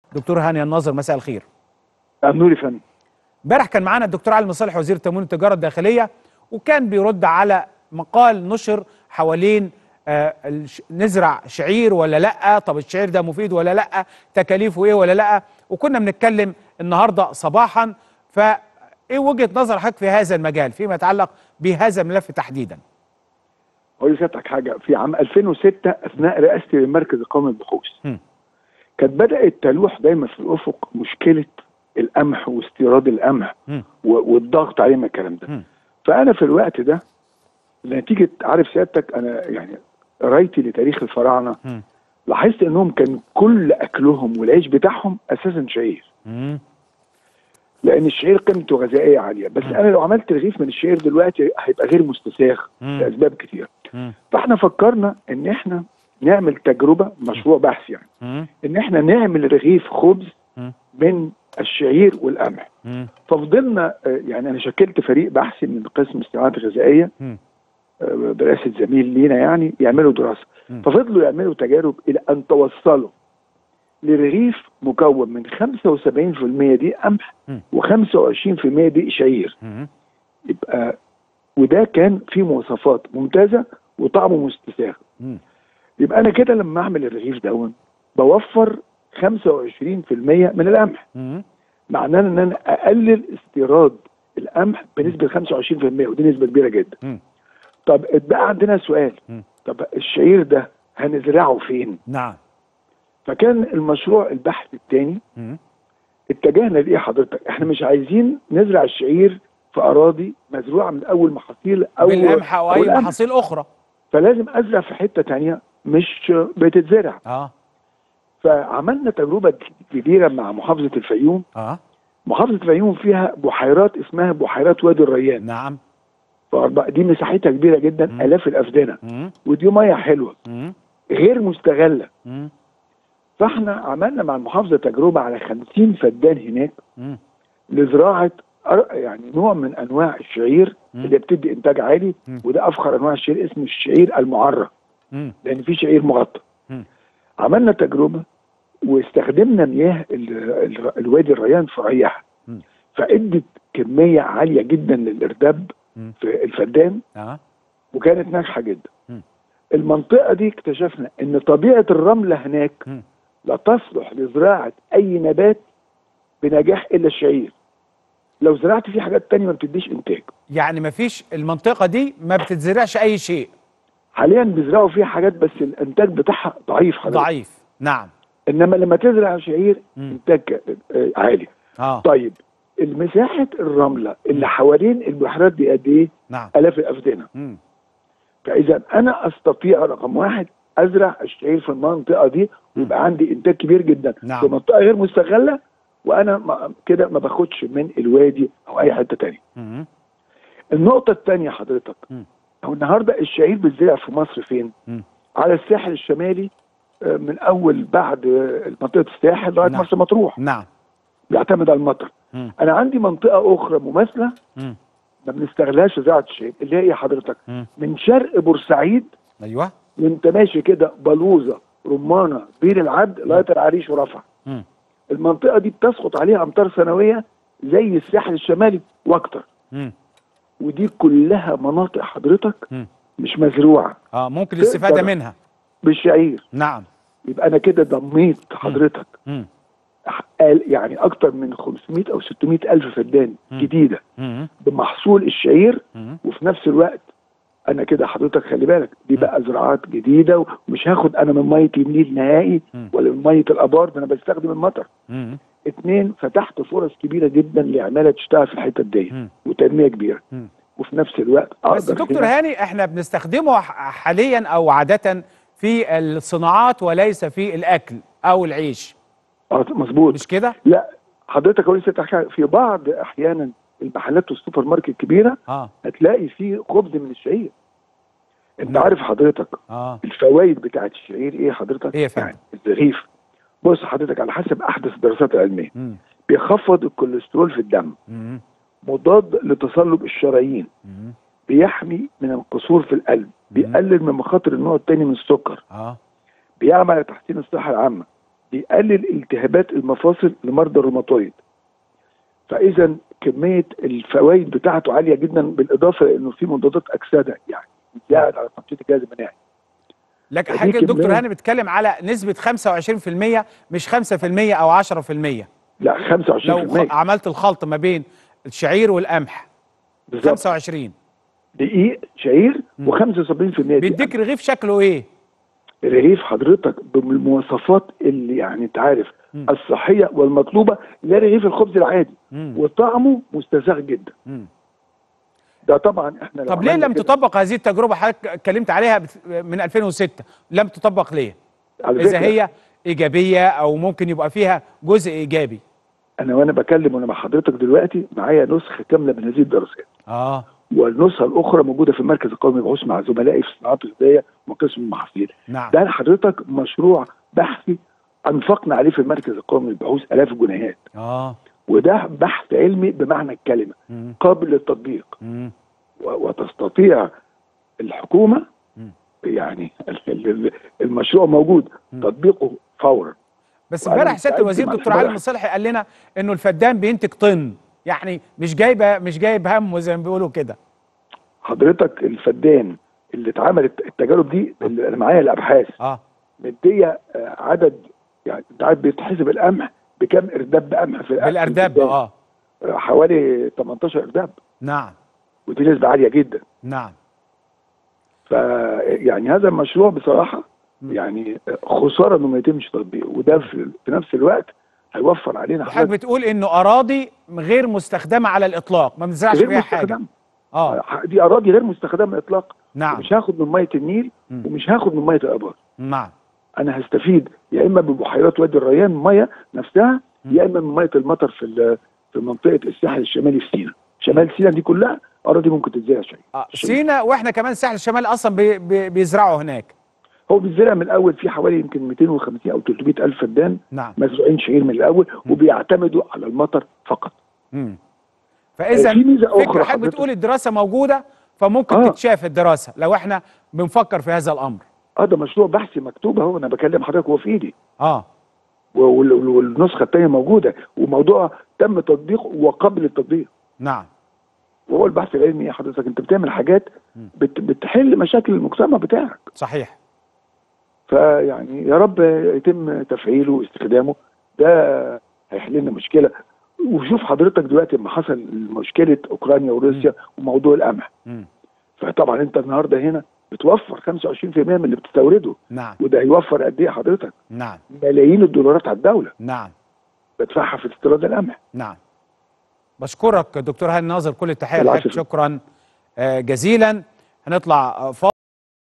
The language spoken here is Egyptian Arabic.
دكتور هاني الناظر مساء الخير نوري فندم امبارح كان معانا الدكتور علي مصالح وزير التموين والتجاره الداخليه وكان بيرد على مقال نشر حوالين آه الش- نزرع شعير ولا لا طب الشعير ده مفيد ولا لا تكاليفه ايه ولا لا وكنا بنتكلم النهارده صباحا فايه وجهه نظر حضرتك في هذا المجال فيما يتعلق بهذا الملف تحديدا اقول لسيادتك حاجه في عام 2006 اثناء رئاستي للمركز القومي للبحوث مم. كانت بدات تلوح دايما في الافق مشكله القمح واستيراد القمح مم. و- والضغط عليه من الكلام ده مم. فانا في الوقت ده نتيجه عارف سيادتك انا يعني قرايتي لتاريخ الفراعنه مم. لاحظت انهم كان كل اكلهم والعيش بتاعهم اساسا شعير مم. لان الشعير قيمته غذائيه عاليه بس مم. انا لو عملت رغيف من الشعير دلوقتي هيبقى غير مستساغ مم. لاسباب كتير مم. فاحنا فكرنا ان احنا نعمل تجربه مشروع بحث يعني مم. ان احنا نعمل رغيف خبز مم. من الشعير والقمح مم. ففضلنا آه، يعني انا شكلت فريق بحثي من قسم الصناعات الغذائيه مم. آه، برئاسه زميل لينا يعني يعملوا دراسه مم. ففضلوا يعملوا تجارب الى ان توصلوا لرغيف مكون من 75% دي قمح مم. و25% دي شعير مم. يبقى وده كان فيه مواصفات ممتازه وطعمه مستساغ مم. يبقى انا كده لما اعمل الرغيف دون بوفر 25% من القمح مم. معناه ان انا اقلل استيراد القمح بنسبه 25% ودي نسبه كبيره جدا مم. طب بقى عندنا سؤال مم. طب الشعير ده هنزرعه فين نعم فكان المشروع البحث الثاني مم. اتجهنا لايه حضرتك احنا مش عايزين نزرع الشعير في اراضي مزروعه من اول محاصيل او بالقمح او اي القمح. محاصيل اخرى فلازم ازرع في حته تانية مش بتتزرع اه فعملنا تجربه كبيره مع محافظه الفيوم اه محافظه الفيوم فيها بحيرات اسمها بحيرات وادي الريان نعم فأربع- دي مساحتها كبيره جدا مم. الاف الافدنه مم. ودي ميه حلوه مم. غير مستغله مم. فاحنا عملنا مع المحافظه تجربه على 50 فدان هناك مم. لزراعه أر- يعني نوع من انواع الشعير مم. اللي بتدي انتاج عالي مم. وده افخر انواع الشعير اسمه الشعير المعرة مم. لان في شعير مغطى مم. عملنا تجربه واستخدمنا مياه ال- ال- الوادي الريان في ريحه مم. فادت كميه عاليه جدا للارداب مم. في الفدان اه وكانت ناجحه جدا مم. المنطقه دي اكتشفنا ان طبيعه الرمله هناك مم. لا تصلح لزراعه اي نبات بنجاح الا الشعير لو زرعت فيه حاجات تانية ما بتديش انتاج يعني ما فيش المنطقه دي ما بتتزرعش اي شيء حاليا بيزرعوا فيها حاجات بس الانتاج بتاعها ضعيف حضرتك ضعيف نعم انما لما تزرع شعير مم. انتاج آه، عالي اه طيب المساحه الرمله اللي حوالين البحيرات دي قد ايه؟ نعم الاف الافدنه مم. فاذا انا استطيع رقم واحد ازرع الشعير في المنطقه دي ويبقى عندي انتاج كبير جدا نعم. في منطقه غير مستغله وانا ما- كده ما باخدش من الوادي او اي حته تانية مم. النقطه الثانيه حضرتك مم. هو النهارده الشعير بيتزرع في مصر فين؟ مم. على الساحل الشمالي آه، من اول بعد آه، منطقه الساحل لغايه نعم. مرسى مطروح نعم بيعتمد على المطر مم. انا عندي منطقه اخرى مماثله مم. ما بنستغلهاش في زراعه الشعير اللي هي إيه حضرتك مم. من شرق بورسعيد ايوه وانت ماشي كده بلوزه رمانه بير العبد لغايه العريش ورفح مم. المنطقه دي بتسقط عليها امطار سنويه زي الساحل الشمالي واكتر مم. ودي كلها مناطق حضرتك مم. مش مزروعه اه ممكن الاستفاده تقدر. منها بالشعير نعم يبقى انا كده ضميت حضرتك مم. قال يعني اكتر من 500 او 600 الف فدان مم. جديده مم. بمحصول الشعير مم. وفي نفس الوقت انا كده حضرتك خلي بالك دي بقى زراعات جديده ومش هاخد انا من ميه النيل نهائي مم. ولا من ميه الابار ده انا بستخدم المطر مم. اتنين فتحت فرص كبيره جدا لعماله تشتغل في الحته دي مم. وتنميه كبيره مم. وفي نفس الوقت بس اقدر دكتور هنا- هاني احنا بنستخدمه ح- حاليا او عاده في الصناعات وليس في الاكل او العيش اه مظبوط مش كده لا حضرتك اقول لسه حاجة، في بعض احيانا المحلات والسوبر ماركت الكبيره اه هتلاقي فيه خبز من الشعير انت نعم. عارف حضرتك اه الفوائد بتاعت الشعير ايه حضرتك إيه يا فندم؟ يعني الرغيف بص حضرتك على حسب احدث الدراسات العلميه مم. بيخفض الكوليسترول في الدم مم. مضاد لتصلب الشرايين مم. بيحمي من القصور في القلب بيقلل من مخاطر النوع الثاني من السكر اه بيعمل على تحسين الصحه العامه بيقلل التهابات المفاصل لمرضى الروماتويد فاذا كميه الفوائد بتاعته عاليه جدا بالاضافه لانه في مضادات اكسده يعني بيساعد على تنشيط الجهاز المناعي لكن فدي حضرتك الدكتور كمية- هاني بيتكلم على نسبه 25% مش 5% او 10% لا لو 25% خ- عملت الخلط ما بين الشعير والقمح بالظبط 25 دقيق شعير مم. و75% بيديك رغيف شكله ايه؟ رغيف حضرتك بالمواصفات اللي يعني انت عارف مم. الصحيه والمطلوبه لا رغيف الخبز العادي مم. وطعمه مستساغ جدا مم. ده طبعا احنا لو طب ليه عملنا لم كده- تطبق هذه التجربه حضرتك اتكلمت عليها بت- من 2006 لم تطبق ليه؟ على اذا فكرة هي ايجابيه او ممكن يبقى فيها جزء ايجابي انا وانا بكلم وانا مع حضرتك دلوقتي معايا نسخه كامله من هذه الدراسات اه والنسخه الاخرى موجوده في المركز القومي للبحوث مع زملائي في الصناعات الغذائيه وقسم المحاصيل نعم ده حضرتك مشروع بحثي انفقنا عليه في المركز القومي للبحوث الاف الجنيهات اه وده بحث علمي بمعنى الكلمه مم. قابل للتطبيق مم. و- وتستطيع الحكومه مم. يعني ال- ال- المشروع موجود مم. تطبيقه فورا بس وأنا امبارح سياده متأكد الوزير مع دكتور علي امبارح. مصلحي قال لنا انه الفدان بينتج طن يعني مش جايبه مش جايب همه زي ما بيقولوا كده حضرتك الفدان اللي اتعملت التجارب دي اللي انا معايا الابحاث اه مديه آه، عدد يعني انت عارف بيتحسب القمح بكم ارداب قمح في الأ- في بالارداب الفدان؟ اه آه، حوالي 18 ارداب نعم ودي نسبه عاليه جدا نعم ف يعني هذا المشروع بصراحه مم. يعني خساره انه ما يتمش تطبيقه وده في, في نفس الوقت هيوفر علينا وحضرتك بتقول انه اراضي غير مستخدمه على الاطلاق ما بنزرعش غير فيها حاجه مستخدمه اه دي اراضي غير مستخدمه اطلاقا نعم مش هاخد من ميه النيل مم. ومش هاخد من ميه الابار نعم انا هستفيد يا اما ببحيرات وادي الريان ميه نفسها مم. يا اما من ميه المطر في ال- في منطقه الساحل الشمالي في سيناء شمال سيناء دي كلها اراضي ممكن تتزرع شيء آه. سينا واحنا كمان الساحل الشمالي اصلا بي بي بيزرعوا هناك هو بيتزرع من الاول في حوالي يمكن 250 او 300 الف فدان نعم مزروعين شعير من الاول وبيعتمدوا على المطر فقط مم. فاذا في ميزة أخرى فكره حضرتك حضرتك. بتقول الدراسه موجوده فممكن آه. تتشاف الدراسه لو احنا بنفكر في هذا الامر اه ده مشروع بحثي مكتوب اهو انا بكلم حضرتك هو في ايدي اه وال- وال- والنسخه الثانيه موجوده وموضوع تم تطبيقه وقبل التطبيق نعم وهو البحث العلمي يا حضرتك انت بتعمل حاجات مم. بت بتحل مشاكل المجتمع بتاعك صحيح فيعني يا رب يتم تفعيله واستخدامه ده هيحل لنا مشكله وشوف حضرتك دلوقتي لما حصل مشكله اوكرانيا وروسيا وموضوع القمح مم. فطبعا انت النهارده هنا بتوفر 25% من اللي بتستورده نعم وده هيوفر قد ايه حضرتك؟ نعم ملايين الدولارات على الدوله نعم بدفعها في استيراد القمح نعم بشكرك دكتور هاني ناظر كل التحيه العفو. لحضرتك شكرا آه، جزيلا هنطلع آه،